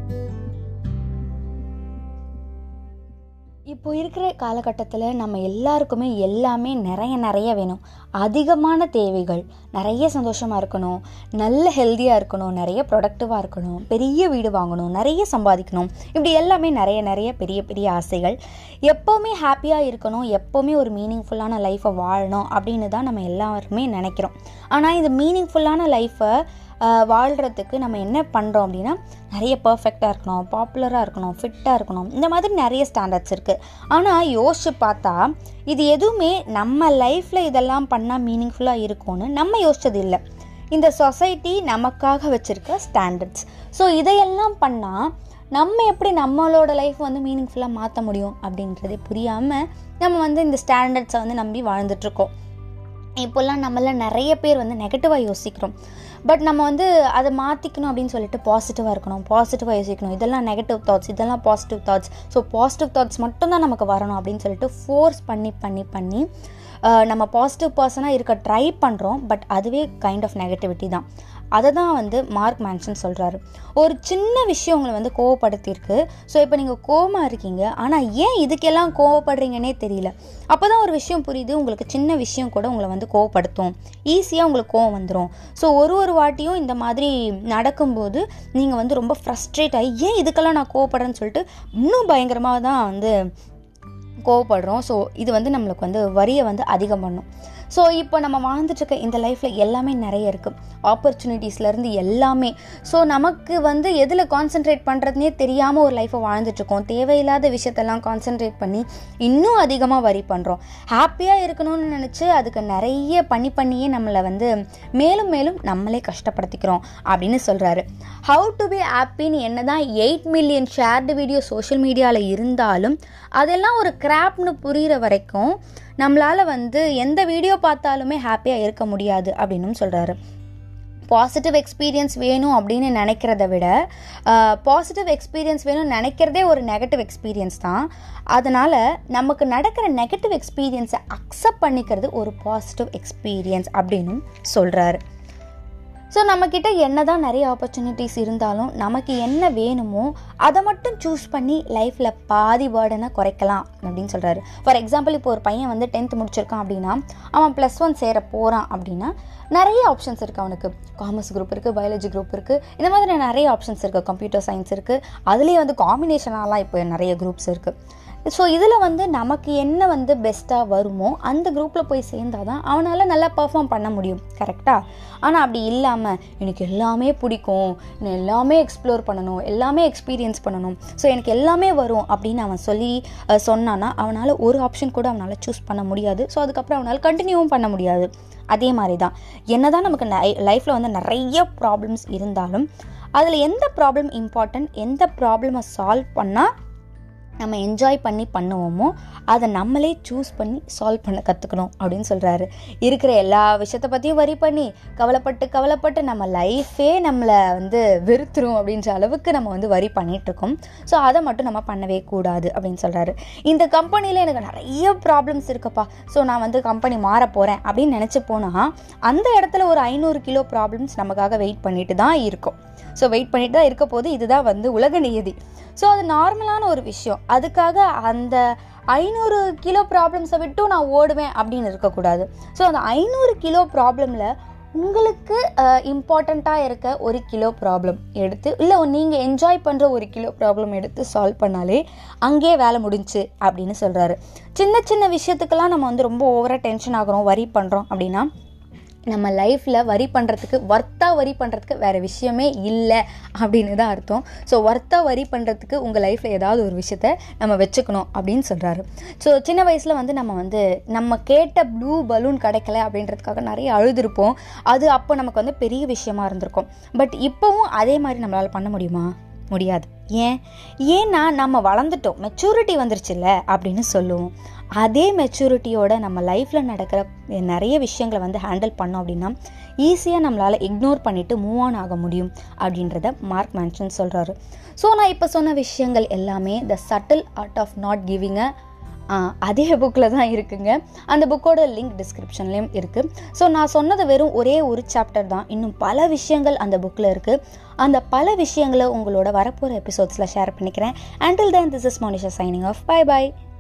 இப்போ இருக்கிற காலகட்டத்தில் நம்ம எல்லாருக்குமே எல்லாமே நிறைய நிறைய வேணும் அதிகமான தேவைகள் நிறைய சந்தோஷமாக இருக்கணும் நல்ல ஹெல்த்தியாக இருக்கணும் நிறைய ப்ரொடக்டிவாக இருக்கணும் பெரிய வீடு வாங்கணும் நிறைய சம்பாதிக்கணும் இப்படி எல்லாமே நிறைய நிறைய பெரிய பெரிய ஆசைகள் எப்போவுமே ஹாப்பியாக இருக்கணும் எப்போவுமே ஒரு மீனிங்ஃபுல்லான லைஃப்பை வாழணும் அப்படின்னு தான் நம்ம எல்லாருமே நினைக்கிறோம் ஆனால் இந்த மீனிங்ஃபுல்லான லைஃப்பை வாழ்கிறதுக்கு நம்ம என்ன பண்ணுறோம் அப்படின்னா நிறைய பர்ஃபெக்டாக இருக்கணும் பாப்புலராக இருக்கணும் ஃபிட்டாக இருக்கணும் இந்த மாதிரி நிறைய ஸ்டாண்டர்ட்ஸ் இருக்குது ஆனால் யோசிச்சு பார்த்தா இது எதுவுமே நம்ம லைஃப்பில் இதெல்லாம் பண்ணால் மீனிங்ஃபுல்லாக இருக்கும்னு நம்ம யோசிச்சது இல்லை இந்த சொசைட்டி நமக்காக வச்சுருக்க ஸ்டாண்டர்ட்ஸ் ஸோ இதையெல்லாம் பண்ணால் நம்ம எப்படி நம்மளோட லைஃப் வந்து மீனிங்ஃபுல்லாக மாற்ற முடியும் அப்படின்றதே புரியாமல் நம்ம வந்து இந்த ஸ்டாண்டர்ட்ஸை வந்து நம்பி வாழ்ந்துட்டுருக்கோம் இப்போல்லாம் நம்மள நிறைய பேர் வந்து நெகட்டிவாக யோசிக்கிறோம் பட் நம்ம வந்து அதை மாற்றிக்கணும் அப்படின்னு சொல்லிட்டு பாசிட்டிவாக இருக்கணும் பாசிட்டிவாக யோசிக்கணும் இதெல்லாம் நெகட்டிவ் தாட்ஸ் இதெல்லாம் positive thoughts so positive thoughts மட்டும்தான் நமக்கு வரணும் அப்படின்னு சொல்லிட்டு ஃபோர்ஸ் பண்ணி பண்ணி பண்ணி நம்ம பாசிட்டிவ் பர்சனாக இருக்க ட்ரை பண்ணுறோம் பட் அதுவே கைண்ட் ஆஃப் நெகட்டிவிட்டி தான் அதை தான் வந்து மார்க் மேன்ஷன் சொல்கிறாரு ஒரு சின்ன விஷயம் உங்களை வந்து கோவப்படுத்தியிருக்கு ஸோ இப்போ நீங்கள் கோவமாக இருக்கீங்க ஆனால் ஏன் இதுக்கெல்லாம் கோவப்படுறீங்கன்னே தெரியல அப்போ தான் ஒரு விஷயம் புரியுது உங்களுக்கு சின்ன விஷயம் கூட உங்களை வந்து கோவப்படுத்தும் ஈஸியாக உங்களுக்கு கோவம் வந்துடும் ஸோ ஒரு ஒரு வாட்டியும் இந்த மாதிரி நடக்கும்போது நீங்கள் வந்து ரொம்ப ஃப்ரஸ்ட்ரேட் ஆகி ஏன் இதுக்கெல்லாம் நான் கோவப்படுறேன்னு சொல்லிட்டு இன்னும் பயங்கரமாக தான் வந்து கோவப்படுறோம் ஸோ இது வந்து நம்மளுக்கு வந்து வரியை வந்து அதிகம் பண்ணும் ஸோ இப்போ நம்ம வாழ்ந்துட்டுருக்க இந்த லைஃப்பில் எல்லாமே நிறைய இருக்குது ஆப்பர்ச்சுனிட்டிஸ்லேருந்து எல்லாமே ஸோ நமக்கு வந்து எதில் கான்சென்ட்ரேட் பண்ணுறதுனே தெரியாமல் ஒரு லைஃப்பை வாழ்ந்துட்டுருக்கோம் தேவையில்லாத விஷயத்தெல்லாம் கான்சென்ட்ரேட் பண்ணி இன்னும் அதிகமாக வரி பண்ணுறோம் ஹாப்பியாக இருக்கணும்னு நினச்சி அதுக்கு நிறைய பண்ணி பண்ணியே நம்மளை வந்து மேலும் மேலும் நம்மளே கஷ்டப்படுத்திக்கிறோம் அப்படின்னு சொல்கிறாரு ஹவு டு பி ஹாப்பின்னு என்ன தான் eight million shared video social மீடியாவில் இருந்தாலும் அதெல்லாம் ஒரு கிராப்னு புரிகிற வரைக்கும் நம்மளால் வந்து எந்த வீடியோ பார்த்தாலுமே ஹாப்பியாக இருக்க முடியாது அப்படின்னும் சொல்கிறாரு பாசிட்டிவ் எக்ஸ்பீரியன்ஸ் வேணும் அப்படின்னு நினைக்கிறத விட பாசிட்டிவ் எக்ஸ்பீரியன்ஸ் வேணும்னு நினைக்கிறதே ஒரு நெகட்டிவ் எக்ஸ்பீரியன்ஸ் தான் அதனால் நமக்கு நடக்கிற நெகட்டிவ் எக்ஸ்பீரியன்ஸை அக்செப்ட் பண்ணிக்கிறது ஒரு பாசிட்டிவ் எக்ஸ்பீரியன்ஸ் அப்படின்னும் சொல்கிறாரு ஸோ நம்மக்கிட்ட என்ன தான் நிறைய ஆப்பர்ச்சுனிட்டிஸ் இருந்தாலும் நமக்கு என்ன வேணுமோ அதை மட்டும் சூஸ் பண்ணி லைஃப்பில் பாதி பேர்டனை குறைக்கலாம் அப்படின்னு சொல்கிறாரு ஃபார் எக்ஸாம்பிள் இப்போ ஒரு பையன் வந்து டென்த் முடிச்சிருக்கான் அப்படின்னா அவன் ப்ளஸ் ஒன் சேர போகிறான் அப்படின்னா நிறைய ஆப்ஷன்ஸ் இருக்குது அவனுக்கு காமர்ஸ் குரூப் இருக்குது பயாலஜி குரூப் இருக்குது இந்த மாதிரி நிறைய ஆப்ஷன்ஸ் இருக்குது கம்ப்யூட்டர் சயின்ஸ் இருக்குது அதுலேயே வந்து காம்பினேஷனாலாம் இப்போ நிறைய குரூப்ஸ் இருக்குது ஸோ இதில் வந்து நமக்கு என்ன வந்து பெஸ்ட்டாக வருமோ அந்த குரூப்பில் போய் சேர்ந்தால் தான் அவனால் நல்லா பர்ஃபார்ம் பண்ண முடியும் கரெக்டாக ஆனால் அப்படி இல்லாமல் எனக்கு எல்லாமே பிடிக்கும் நான் எல்லாமே எக்ஸ்ப்ளோர் பண்ணணும் எல்லாமே எக்ஸ்பீரியன்ஸ் பண்ணணும் ஸோ எனக்கு எல்லாமே வரும் அப்படின்னு அவன் சொல்லி சொன்னான்னா அவனால் ஒரு ஆப்ஷன் கூட அவனால் சூஸ் பண்ண முடியாது ஸோ அதுக்கப்புறம் அவனால் கண்டினியூவும் பண்ண முடியாது அதே மாதிரி தான் என்ன தான் நமக்கு லைஃப்பில் வந்து நிறைய ப்ராப்ளம்ஸ் இருந்தாலும் அதில் எந்த ப்ராப்ளம் இம்பார்ட்டன்ட் எந்த ப்ராப்ளமை சால்வ் பண்ணால் நம்ம என்ஜாய் பண்ணி பண்ணுவோமோ அதை நம்மளே சூஸ் பண்ணி சால்வ் பண்ண கற்றுக்கணும் அப்படின்னு சொல்கிறாரு இருக்கிற எல்லா விஷயத்தை பற்றியும் வரி பண்ணி கவலைப்பட்டு கவலைப்பட்டு நம்ம லைஃபே நம்மளை வந்து வெறுத்துரும் அப்படின்ற அளவுக்கு நம்ம வந்து வரி பண்ணிகிட்ருக்கோம் ஸோ அதை மட்டும் நம்ம பண்ணவே கூடாது அப்படின்னு சொல்கிறாரு இந்த கம்பெனியில் எனக்கு நிறைய ப்ராப்ளம்ஸ் இருக்குப்பா ஸோ நான் வந்து கம்பெனி மாற போகிறேன் அப்படின்னு நினச்சி போனால் அந்த இடத்துல ஒரு ஐநூறு கிலோ ப்ராப்ளம்ஸ் நமக்காக வெயிட் பண்ணிட்டு தான் இருக்கும் ஸோ வெயிட் பண்ணிட்டு தான் இருக்க போது இதுதான் வந்து உலக நியதி ஸோ அது நார்மலான ஒரு விஷயம் அதுக்காக அந்த ஐநூறு கிலோ ப்ராப்ளம்ஸை விட்டும் நான் ஓடுவேன் அப்படின்னு இருக்கக்கூடாது ஸோ அந்த ஐநூறு கிலோ ப்ராப்ளமில் உங்களுக்கு இம்பார்ட்டண்ட்டாக இருக்க ஒரு கிலோ ப்ராப்ளம் எடுத்து இல்லை நீங்கள் என்ஜாய் பண்ணுற ஒரு கிலோ ப்ராப்ளம் எடுத்து சால்வ் பண்ணாலே அங்கேயே வேலை முடிஞ்சு அப்படின்னு சொல்கிறாரு சின்ன சின்ன விஷயத்துக்கெல்லாம் நம்ம வந்து ரொம்ப ஓவராக டென்ஷன் ஆகிறோம் வரி பண்ணுறோம் அப்படின்னா நம்ம லைஃப்பில் வரி பண்ணுறதுக்கு ஒர்த்தாக வரி பண்ணுறதுக்கு வேறு விஷயமே இல்லை அப்படின்னு தான் அர்த்தம் ஸோ ஒர்த்தாக வரி பண்ணுறதுக்கு உங்கள் லைஃப்பில் ஏதாவது ஒரு விஷயத்த நம்ம வச்சுக்கணும் அப்படின்னு சொல்கிறாரு ஸோ சின்ன வயசில் வந்து நம்ம வந்து நம்ம கேட்ட ப்ளூ பலூன் கிடைக்கல அப்படின்றதுக்காக நிறைய அழுதுருப்போம் அது அப்போ நமக்கு வந்து பெரிய விஷயமா இருந்திருக்கும் பட் இப்போவும் அதே மாதிரி நம்மளால் பண்ண முடியுமா முடியாது ஏன் ஏன்னா நம்ம வளர்ந்துட்டோம் மெச்சூரிட்டி வந்துருச்சுல்ல அப்படின்னு சொல்லுவோம் அதே மெச்சூரிட்டியோட நம்ம லைஃப்பில் நடக்கிற நிறைய விஷயங்களை வந்து ஹேண்டில் பண்ணோம் அப்படின்னா ஈஸியாக நம்மளால் இக்னோர் பண்ணிவிட்டு மூவ் ஆன் ஆக முடியும் அப்படின்றத மார்க் மேன்ஷன் சொல்கிறாரு ஸோ நான் இப்போ சொன்ன விஷயங்கள் எல்லாமே the subtle art of not giving a ah, அதே புக்கில் தான் இருக்குங்க அந்த புக்கோட லிங்க் டிஸ்கிரிப்ஷன்லேயும் இருக்குது ஸோ நான் சொன்னது வெறும் ஒரே ஒரு சாப்டர் தான் இன்னும் பல விஷயங்கள் அந்த புக்கில் இருக்குது அந்த பல விஷயங்களை உங்களோட வரப்போகிற எபிசோட்ஸில் ஷேர் பண்ணிக்கிறேன் until then this is Monisha signing off bye by